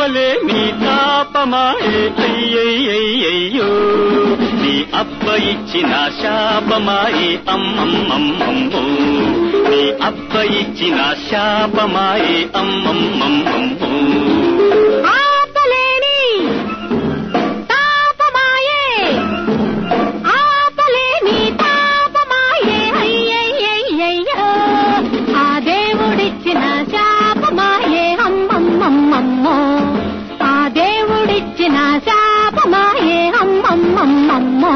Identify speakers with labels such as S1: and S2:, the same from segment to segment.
S1: ఆపలేని తాపమాయే అయ్యయ్యయ్యో నీ అబ్బ ఇచ్చిన శాపమాయే అమ్మమ్మమ్మమ్మో నీ అబ్బ ఇచ్చిన శాపమాయే అమ్మమ్మమ్మమ్మో
S2: ఆపలేని తాపమాయే ఆపలేని తాపమాయే అయ్యయ్యయ్యో ఆ దేవుడిచ్చిన శాపమాయే అమ్మమ్మమ్మమ్మో ఆ దేవుడిచ్చిన శాపమాయే అమ్మమ్మమ్మమ్మో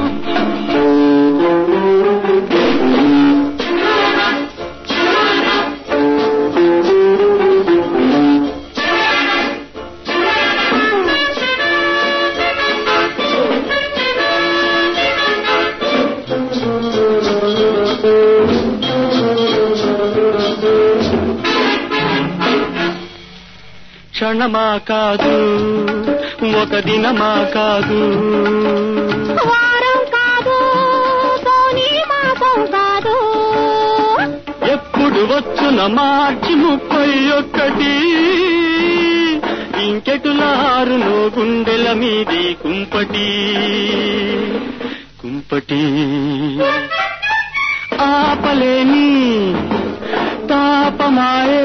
S1: క్షణమా కాదు ఒక దినమా కాదు
S2: వారం కాదు పోనీ మాసం కాదు
S1: ఎప్పుడు వచ్చున మార్చి ముప్పై ఒక్కటి ఇంకెటులారునో గుండెల మీది కుంపటి కుంపటి ఆపలేని తాపమాయే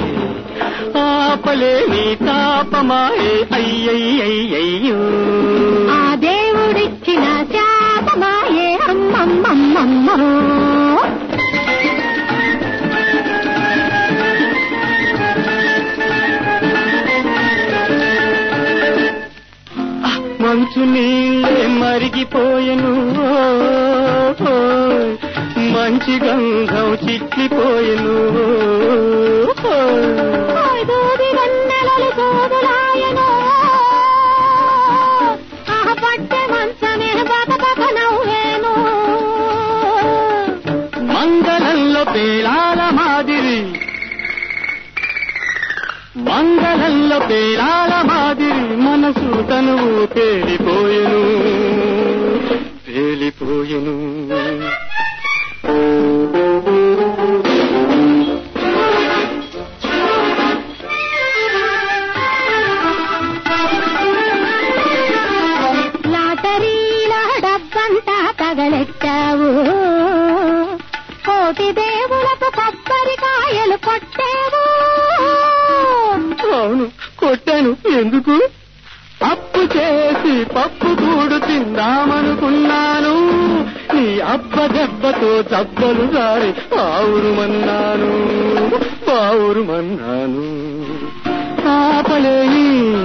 S1: ఆపలేని తాపమాయే అయ్యయ్యయ్యో
S2: ఆ దేవుడిచ్చిన శాపమాయే అమ్మమ్మమ్మమ్మో
S1: మంచు నీళ్ళే మరిగిపోయెను ఓ, మంచి గంధం చిట్లిపోయెను ఓ.
S2: ఓయ్ దూది వెన్నెలలు సోదులాయను ఆ పట్టె మంచమే బతకక నవ్వేను
S1: మంగళంలో పేలాల మాదిరి మంగళంలో పేలాల మాదిరి మనసు తనువు పేలిపోయెను పేలిపోయెను
S2: లాటరీల డబ్బంతా తగలెట్టావు కోటి దేవులకు కొబ్బరికాయలు కొట్టావు
S1: అవును కొట్టాను ఎందుకు అప్పు చేసి పప్పు కూడు తిందామనుకున్నాను నీ అబ్బ దెబ్బతో దెబ్బలు జారి పావురుమన్నాను పావురుమన్నాను ఆపలేని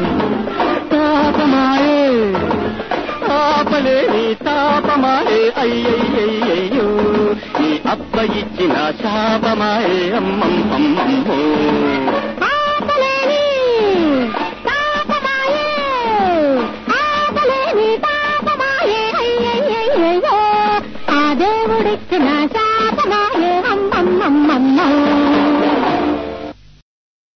S1: తాపమాయే ఆపలేని తాపమాయే అయ్యయ్యయ్యో నీ అబ్బ ఇచ్చిన శాపమాయే అమ్మమ్మమ్మో
S2: ఆపలేని తాపమాయే ఆపలేని తాపమాయే అయ్యయ్యయ్యో ఆ దేవుడిచ్చిన శాపమాయే